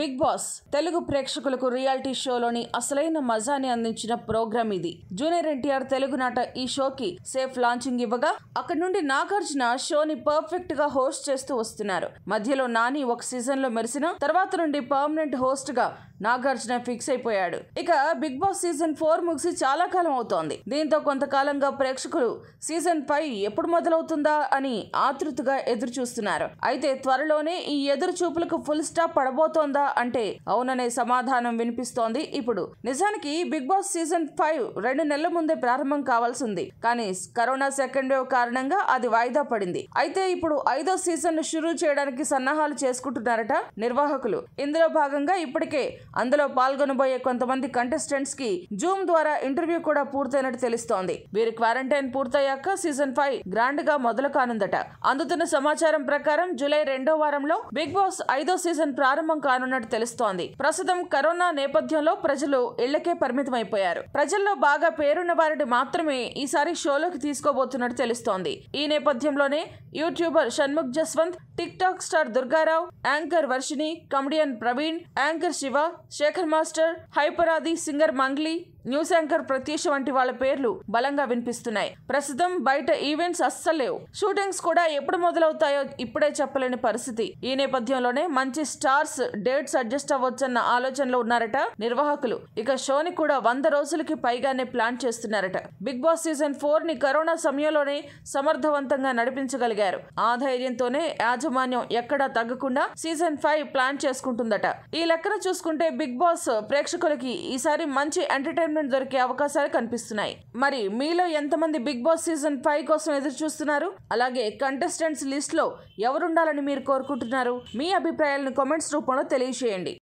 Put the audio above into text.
big boss Telugu ప్రేక్షకులకు reality షోలోని అసలైన మజాని అందించిన ప్రోగ్రామ్ ఇది జూనియర్ ఎన్టీఆర్ తెలుగు నాట ఈ షోకి సేఫ్ లాంచింగ్ ఇవ్వగా అక్కడి నుండి నాగార్జున షోని పర్ఫెక్ట్ గా హోస్ట్ చేస్తూ వస్తున్నారు మధ్యలో నాని ఒక సీజన్ లో మెరిసిన తర్వాత నుండి పర్మనెంట్ హోస్ట్ గా నాగార్జున ఫిక్స్ అయిపోయాడు ఇక బిగ్ బాస్ సీజన్ ఫోర్ ముగిసి చాలా కాలం అవుతోంది దీంతో కొంతకాలంగా ప్రేక్షకులు సీజన్ ఫైవ్ ఎప్పుడు మొదలవుతుందా అని ఆతృతగా ఎదురు చూస్తున్నారు అయితే త్వరలోనే ఈ ఎదురు చూపులకు ఫుల్ స్టాప్ పడబోతోందా అంటే అవుననే సమాధానం వినిపిస్తోంది ఇప్పుడు నిజానికి బిగ్ బాస్ సీజన్ ఫైవ్ రెండు నెలల ముందే ప్రారంభం కావాల్సింది కానీ కరోనా సెకండ్ వేవ్ కారణంగా అది వాయిదా పడింది అయితే ఇప్పుడు ఐదో సీజన్ ను షురూ చేయడానికి సన్నాహాలు చేసుకుంటున్నారట నిర్వాహకులు ఇందులో భాగంగా ఇప్పటికే అందులో పాల్గొనబోయే కొంతమంది కంటెస్టెంట్స్ కి జూమ్ ద్వారా ఇంటర్వ్యూ కూడా పూర్తయినట్టు తెలుస్తోంది వీరి క్వారంటైన్ పూర్తయ్యాక సీజన్ ఫైవ్ గ్రాండ్ గా మొదలు కానుందట అందుతున్న సమాచారం ప్రకారం జూలై రెండో వారంలో బిగ్ బాస్ ఐదో సీజన్ ప్రారంభం కానున్నట్టు తెలుస్తోంది ప్రస్తుతం కరోనా నేపథ్యంలో ప్రజలు ఇళ్లకే పరిమితమైపోయారు ప్రజల్లో బాగా పేరున్న వారిని మాత్రమే ఈసారి షోలోకి తీసుకోబోతున్నట్టు తెలుస్తోంది ఈ నేపథ్యంలోనే YouTuber Shanmukh Jaswanth TikTok star Durgarao anchor Varshini comedian Praveen anchor Shiva Sekhar master హైపరాది singer Mangli news anchor Pratyusha వంటి వాళ్ళ పేర్లు బలంగా వినిపిస్తున్నాయి ప్రస్తుతం బయట ఈవెంట్స్ అస్సలు లేవు షూటింగ్స్ కూడా ఎప్పుడు మొదలవుతాయో ఇప్పుడే చెప్పలేని పరిస్థితి ఈ నేపథ్యంలోనే మంచి స్టార్స్ డేట్స్ అడ్జస్ట్ అవ్వచ్చన్న ఆలోచనలో ఉన్నారట నిర్వాహకులు ఇక షోని కూడా వంద రోజులకి పైగానే ప్లాన్ చేస్తున్నారట బిగ్ బాస్ సీజన్ ఫోర్ ని కరోనా సమయంలోనే సమర్థవంతంగా నడిపించగలిగారు ఆ ధైర్యంతోనే యాజమాన్యం ఎక్కడా తగ్గకుండా సీజన్ ఫైవ్ ప్లాన్ చేసుకుంటుందట ఈ లెక్కన చూసుకుంటే బిగ్ బాస్ ప్రేక్షకులకి ఈసారి మంచి ఎంటర్టైన్మెంట్ దొరికే అవకాశాలు కనిపిస్తున్నాయి మరి మీలో ఎంతమంది బిగ్ బాస్ సీజన్ ఫైవ్ కోసం ఎదురు చూస్తున్నారు అలాగే కంటెస్టెంట్స్ లిస్ట్ లో ఎవరుండాలని మీరు కోరుకుంటున్నారు మీ అభిప్రాయాలను కామెంట్స్ రూపంలో తెలియజేయండి